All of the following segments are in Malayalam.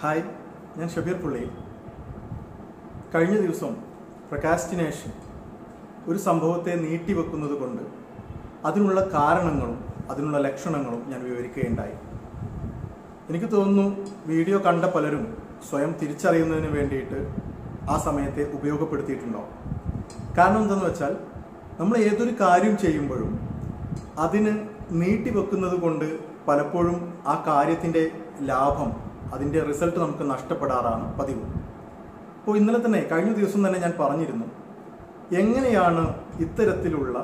ഹായ് ഞാൻ ഷബീർ പുള്ളി കഴിഞ്ഞ ദിവസം പ്രകാസ്റ്റിനേഷൻ ഒരു സംഭവത്തെ നീട്ടിവെക്കുന്നത് കൊണ്ട് അതിനുള്ള കാരണങ്ങളും അതിനുള്ള ലക്ഷണങ്ങളും ഞാൻ വിവരിക്കുകയുണ്ടായി എനിക്ക് തോന്നുന്നു വീഡിയോ കണ്ട പലരും സ്വയം തിരിച്ചറിയുന്നതിന് വേണ്ടിയിട്ട് ആ സമയത്തെ ഉപയോഗപ്പെടുത്തിയിട്ടുണ്ടാവും കാരണം എന്തെന്ന് വെച്ചാൽ നമ്മൾ ഏതൊരു കാര്യം ചെയ്യുമ്പോഴും അതിന് നീട്ടിവെക്കുന്നത് കൊണ്ട് പലപ്പോഴും ആ കാര്യത്തിൻ്റെ ലാഭം അതിൻ്റെ റിസൾട്ട് നമുക്ക് നഷ്ടപ്പെടാറാണ് പതിവ് അപ്പോൾ ഇന്നലെ തന്നെ കഴിഞ്ഞ ദിവസം തന്നെ ഞാൻ പറഞ്ഞിരുന്നു എങ്ങനെയാണ് ഇത്തരത്തിലുള്ള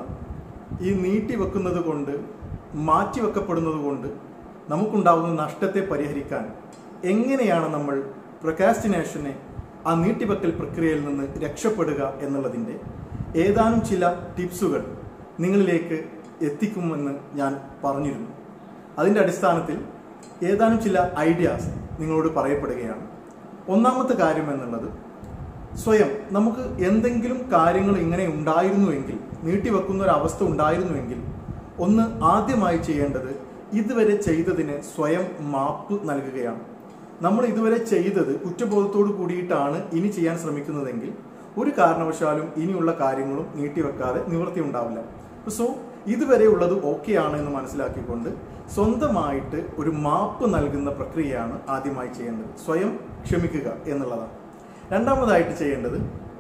ഈ നീട്ടിവെക്കുന്നത് കൊണ്ട് മാറ്റിവെക്കപ്പെടുന്നത് കൊണ്ട് നമുക്കുണ്ടാകുന്ന നഷ്ടത്തെ പരിഹരിക്കാൻ എങ്ങനെയാണ് നമ്മൾ പ്രൊക്കാസ്റ്റിനേഷനെ ആ നീട്ടിവെക്കൽ പ്രക്രിയയിൽ നിന്ന് രക്ഷപ്പെടുക എന്നുള്ളതിൻ്റെ ഏതാനും ചില ടിപ്സുകൾ നിങ്ങളിലേക്ക് എത്തിക്കുമെന്ന് ഞാൻ പറഞ്ഞിരുന്നു അതിൻ്റെ അടിസ്ഥാനത്തിൽ ഏതാനും ചില ഐഡിയാസ് നിങ്ങളോട് പറയപ്പെടുകയാണ് ഒന്നാമത്തെ കാര്യം എന്നുള്ളത് സ്വയം നമുക്ക് എന്തെങ്കിലും കാര്യങ്ങൾ ഇങ്ങനെ ഉണ്ടായിരുന്നുവെങ്കിൽ നീട്ടിവെക്കുന്ന ഒരു അവസ്ഥ ഉണ്ടായിരുന്നുവെങ്കിൽ ഒന്ന് ആദ്യമായി ചെയ്യേണ്ടത് ഇതുവരെ ചെയ്തതിന് സ്വയം മാപ്പ് നൽകുകയാണ് നമ്മൾ ഇതുവരെ ചെയ്തത് കുറ്റബോധത്തോട് കൂടിയിട്ടാണ് ഇനി ചെയ്യാൻ ശ്രമിക്കുന്നതെങ്കിൽ ഒരു കാരണവശാലും ഇനിയുള്ള കാര്യങ്ങളും നീട്ടിവെക്കാതെ നിവൃത്തി ഉണ്ടാവില്ല സോ ഇതുവരെ ഉള്ളത് ഓക്കെ ആണ് എന്ന് മനസ്സിലാക്കിക്കൊണ്ട് സ്വന്തമായിട്ട് ഒരു മാപ്പ് നൽകുന്ന പ്രക്രിയയാണ് ആദ്യമായി ചെയ്യേണ്ടത് സ്വയം ക്ഷമിക്കുക എന്നുള്ളതാണ് രണ്ടാമതായിട്ട് ചെയ്യേണ്ടത്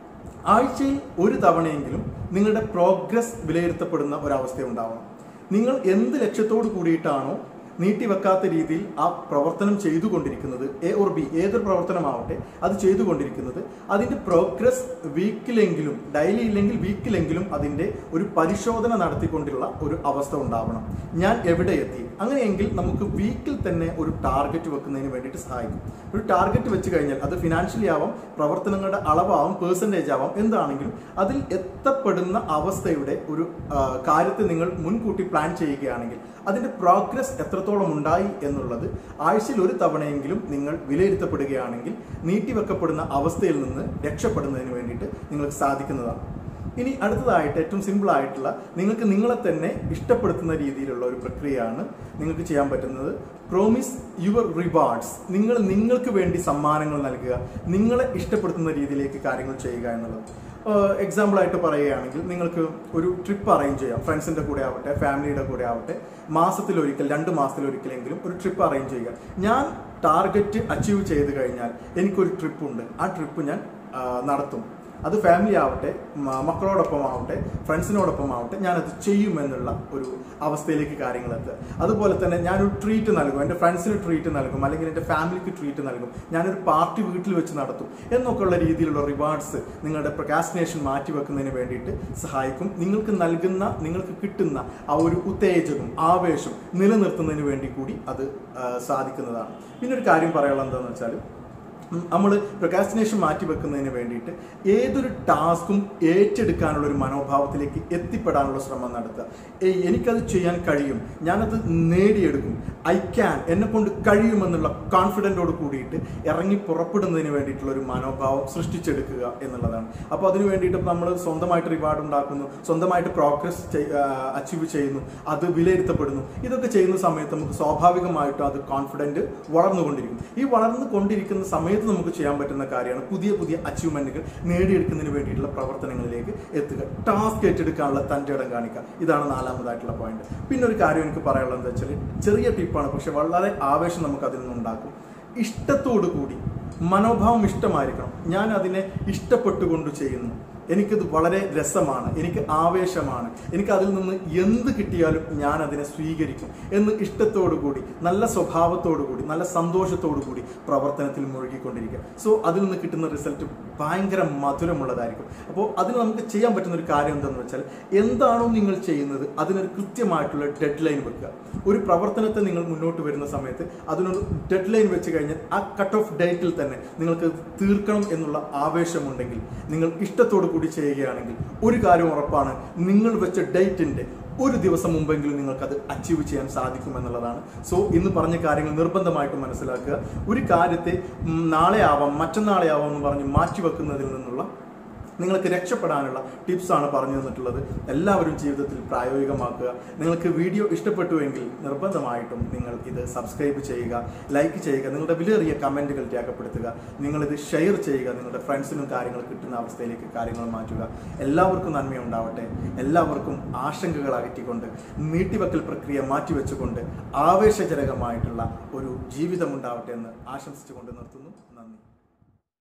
ആഴ്ചയിൽ ഒരു തവണയെങ്കിലും നിങ്ങളുടെ പ്രോഗ്രസ് വിലയിരുത്തപ്പെടുന്ന ഒരവസ്ഥ ഉണ്ടാവണം നിങ്ങൾ എന്ത് ലക്ഷ്യത്തോട് കൂടിയിട്ടാണോ നീട്ടിവെക്കാത്ത രീതിയിൽ ആ പ്രവർത്തനം ചെയ്തുകൊണ്ടിരിക്കുന്നത് എ ഓർ ബി ഏതൊരു പ്രവർത്തനമാവട്ടെ അത് ചെയ്തുകൊണ്ടിരിക്കുന്നത് അതിന്റെ പ്രോഗ്രസ് വീക്കിലെങ്കിലും ഡെയിലി ഇല്ലെങ്കിൽ വീക്കിലെങ്കിലും അതിന്റെ ഒരു പരിശോധന നടത്തിക്കൊണ്ടുള്ള ഒരു അവസ്ഥ ഉണ്ടാവണം ഞാൻ എവിടെ എത്തി അങ്ങനെയെങ്കിൽ നമുക്ക് വീക്കിൽ തന്നെ ഒരു ടാർഗറ്റ് വെക്കുന്നതിന് വേണ്ടിയിട്ട് സഹായിക്കും ഒരു ടാർഗറ്റ് വെച്ച് കഴിഞ്ഞാൽ അത് ഫിനാൻഷ്യലി ആവാം പ്രവർത്തനങ്ങളുടെ അളവാവും പേഴ്സൻറ്റേജ് ആവാം എന്താണെങ്കിലും അതിൽ എത്തപ്പെടുന്ന അവസ്ഥയുടെ ഒരു ആ, കാര്യത്തെ നിങ്ങൾ മുൻകൂട്ടി പ്ലാൻ ചെയ്യുകയാണെങ്കിൽ അതിന്റെ പ്രോഗ്രസ് എത്രത്തോളം ഉണ്ടായി എന്നുള്ളത് ആഴ്ചയിൽ ഒരു തവണയെങ്കിലും നിങ്ങൾ വിലയിരുത്തപ്പെടുകയാണെങ്കിൽ നീട്ടിവെക്കപ്പെടുന്ന അവസ്ഥയിൽ നിന്ന് രക്ഷപ്പെടുന്നതിന് വേണ്ടിയിട്ട് നിങ്ങൾക്ക് സാധിക്കുന്നതാണ് ഇനി അടുത്തതായിട്ട് ഏറ്റവും സിമ്പിൾ ആയിട്ടുള്ള നിങ്ങൾക്ക് നിങ്ങളെ തന്നെ ഇഷ്ടപ്പെടുത്തുന്ന രീതിയിലുള്ള ഒരു പ്രക്രിയയാണ് നിങ്ങൾക്ക് ചെയ്യാൻ പറ്റുന്നത് പ്രോമിസ് യുവർ റിവാർഡ്സ് നിങ്ങൾ നിങ്ങൾക്ക് വേണ്ടി സമ്മാനങ്ങൾ നൽകുക നിങ്ങളെ ഇഷ്ടപ്പെടുത്തുന്ന രീതിയിലേക്ക് കാര്യങ്ങൾ ചെയ്യുക എന്നുള്ളത് എക്സാമ്പിൾ ആയിട്ട് പറയുകയാണെങ്കിൽ നിങ്ങൾക്ക് ഒരു ട്രിപ്പ് അറേഞ്ച് ചെയ്യാം ഫ്രണ്ട്സിന്റെ കൂടെ ആവട്ടെ ഫാമിലിയുടെ കൂടെ ആവട്ടെ മാസത്തിലൊരിക്കൽ രണ്ട് മാസത്തിലൊരിക്കലെങ്കിലും ഒരു ട്രിപ്പ് അറേഞ്ച് ചെയ്യുക ഞാൻ ടാർഗറ്റ് അച്ചീവ് ചെയ്ത് കഴിഞ്ഞാൽ എനിക്കൊരു ട്രിപ്പ് ഉണ്ട് ആ ട്രിപ്പ് ഞാൻ ആ, നടത്തും അത് ഫാമിലി ആവട്ടെ മ- മക്കളോടൊപ്പം ആവട്ടെ ഫ്രണ്ട്സിനോടൊപ്പം ആവട്ടെ ഞാനത് ചെയ്യുമെന്നുള്ള ഒരു അവസ്ഥയിലേക്ക് കാര്യങ്ങൾ എത്തുക അതുപോലെ തന്നെ ഞാനൊരു ട്രീറ്റ് നൽകും എൻ്റെ ഫ്രണ്ട്സിന് ട്രീറ്റ് നൽകും അല്ലെങ്കിൽ എൻ്റെ ഫാമിലിക്ക് ട്രീറ്റ് നൽകും ഞാനൊരു പാർട്ടി വീട്ടിൽ വെച്ച് നടത്തും എന്നൊക്കെയുള്ള രീതിയിലുള്ള റിവാർഡ്സ് നിങ്ങളുടെ പ്രൊക്കാസിനേഷൻ മാറ്റിവെക്കുന്നതിന് വേണ്ടിയിട്ട് സഹായിക്കും നിങ്ങൾക്ക് നൽകുന്ന നിങ്ങൾക്ക് കിട്ടുന്ന ആ ഒരു ഉത്തേജകം ആവേശം നിലനിർത്തുന്നതിന് വേണ്ടി കൂടി അത് ആ, സാധിക്കുന്നതാണ് പിന്നെ ഒരു കാര്യം പറയാനുള്ളത് എന്താണെന്ന് വെച്ചാൽ നമ്മൾ പ്രൊക്കാസ്റ്റിനേഷൻ മാറ്റി വെക്കുന്നതിന് വേണ്ടിയിട്ട് ഏതൊരു ടാസ്കും ഏറ്റെടുക്കാനുള്ള ഒരു മനോഭാവത്തിലേക്ക് എത്തിപ്പെടാനുള്ള ശ്രമം നടത്തുക ഏയ് എനിക്കത് ചെയ്യാൻ കഴിയും ഞാനത് നേടിയെടുക്കും ഐ ക്യാൻ എന്നെ കൊണ്ട് കഴിയുമെന്നുള്ള കോൺഫിഡൻറ്റോട് കൂടിയിട്ട് ഇറങ്ങി പുറപ്പെടുന്നതിന് വേണ്ടിയിട്ടുള്ള ഒരു മനോഭാവം സൃഷ്ടിച്ചെടുക്കുക എന്നുള്ളതാണ് അപ്പോൾ അതിന് വേണ്ടിയിട്ട് നമ്മൾ സ്വന്തമായിട്ട് റിവാർഡ് ഉണ്ടാക്കുന്നു സ്വന്തമായിട്ട് പ്രോഗ്രസ് അച്ചീവ് ചെയ്യുന്നു അത് വിലയിരുത്തപ്പെടുന്നു ഇതൊക്കെ ചെയ്യുന്ന സമയത്ത് നമുക്ക് സ്വാഭാവികമായിട്ടും അത് കോൺഫിഡൻറ്റ് വളർന്നുകൊണ്ടിരിക്കും ഈ വളർന്നു കൊണ്ടിരിക്കുന്ന സമയത്ത് നമുക്ക് ചെയ്യാൻ പറ്റുന്ന കാര്യമാണ് പുതിയ പുതിയ അച്ചീവ്മെന്റുകൾ നേടിയെടുക്കുന്നതിന് വേണ്ടിയിട്ടുള്ള പ്രവർത്തനങ്ങളിലേക്ക് എത്തുക ടാസ്ക് ഏറ്റെടുക്കാനുള്ള തൻ്റെ ഇടം കാണിക്കുക ഇതാണ് നാലാമതായിട്ടുള്ള പോയിന്റ് പിന്നെ ഒരു കാര്യം എനിക്ക് പറയാനുള്ളത് എന്താ വെച്ചാൽ ചെറിയ ടിപ്പാണ് പക്ഷെ വളരെ ആവേശം നമുക്ക് അതിൽ നിന്നുണ്ടാക്കും ഇഷ്ടത്തോടു കൂടി മനോഭാവം ഇഷ്ടമായിരിക്കണം ഞാൻ അതിനെ ഇഷ്ടപ്പെട്ടുകൊണ്ട് ചെയ്യുന്നു എനിക്കത് വളരെ രസമാണ് എനിക്ക് ആവേശമാണ് എനിക്ക് അതിൽ നിന്ന് എന്ത് കിട്ടിയാലും ഞാൻ അതിനെ സ്വീകരിക്കും എന്ന് ഇഷ്ടത്തോടു കൂടി നല്ല സ്വഭാവത്തോടു കൂടി നല്ല സന്തോഷത്തോടു കൂടി പ്രവർത്തനത്തിൽ മുഴുകിക്കൊണ്ടിരിക്കുക സോ അതിൽ നിന്ന് കിട്ടുന്ന റിസൾട്ട് ഭയങ്കര മധുരമുള്ളതായിരിക്കും അപ്പോൾ അതിന് നമുക്ക് ചെയ്യാൻ പറ്റുന്ന ഒരു കാര്യം എന്താണെന്ന് വെച്ചാൽ എന്താണോ നിങ്ങൾ ചെയ്യുന്നത് അതിനൊരു കൃത്യമായിട്ടുള്ള ഡെഡ് ലൈൻ വെക്കുക ഒരു പ്രവർത്തനത്തെ നിങ്ങൾ മുന്നോട്ട് വരുന്ന സമയത്ത് അതിനൊരു ഡെഡ് ലൈൻ വെച്ച് കഴിഞ്ഞാൽ ആ കട്ട് ഓഫ് ഡേറ്റിൽ തന്നെ നിങ്ങൾക്ക് തീർക്കണം എന്നുള്ള ആവേശമുണ്ടെങ്കിൽ നിങ്ങൾ ഇഷ്ടത്തോടു കൂടി ചെയ്യുകയാണെങ്കിൽ ഒരു കാര്യം ഉറപ്പാണ് നിങ്ങൾ വെച്ച ഡേറ്റിന്റെ ഒരു ദിവസം മുമ്പെങ്കിലും നിങ്ങൾക്ക് അത് അച്ചീവ് ചെയ്യാൻ സാധിക്കും എന്നുള്ളതാണ് സോ ഇന്ന് പറഞ്ഞ കാര്യങ്ങൾ നിർബന്ധമായിട്ടും മനസ്സിലാക്കുക ഒരു കാര്യത്തെ ഉം, നാളെ ആവാം മറ്റന്നാളെ ആവാം എന്ന് പറഞ്ഞ് മാറ്റിവെക്കുന്നതിൽ നിന്നുള്ള നിങ്ങൾക്ക് രക്ഷപ്പെടാനുള്ള ടിപ്സാണ് പറഞ്ഞു തന്നിട്ടുള്ളത് എല്ലാവരും ജീവിതത്തിൽ പ്രായോഗികമാക്കുക നിങ്ങൾക്ക് വീഡിയോ ഇഷ്ടപ്പെട്ടുവെങ്കിൽ നിർബന്ധമായിട്ടും നിങ്ങൾ ഇത് സബ്സ്ക്രൈബ് ചെയ്യുക ലൈക്ക് ചെയ്യുക നിങ്ങളുടെ വിലയേറിയ കമൻറ്റുകൾ രേഖപ്പെടുത്തുക നിങ്ങളിത് ഷെയർ ചെയ്യുക നിങ്ങളുടെ ഫ്രണ്ട്സിനും കാര്യങ്ങൾ കിട്ടുന്ന അവസ്ഥയിലേക്ക് കാര്യങ്ങൾ മാറ്റുക എല്ലാവർക്കും നന്മയുണ്ടാവട്ടെ എല്ലാവർക്കും ആശങ്കകൾ അകറ്റിക്കൊണ്ട് നീട്ടിവെക്കൽ പ്രക്രിയ മാറ്റിവെച്ചുകൊണ്ട് ആവേശജനകമായിട്ടുള്ള ഒരു ജീവിതമുണ്ടാവട്ടെ എന്ന് ആശംസിച്ചുകൊണ്ട് നിർത്തുന്നു നന്ദി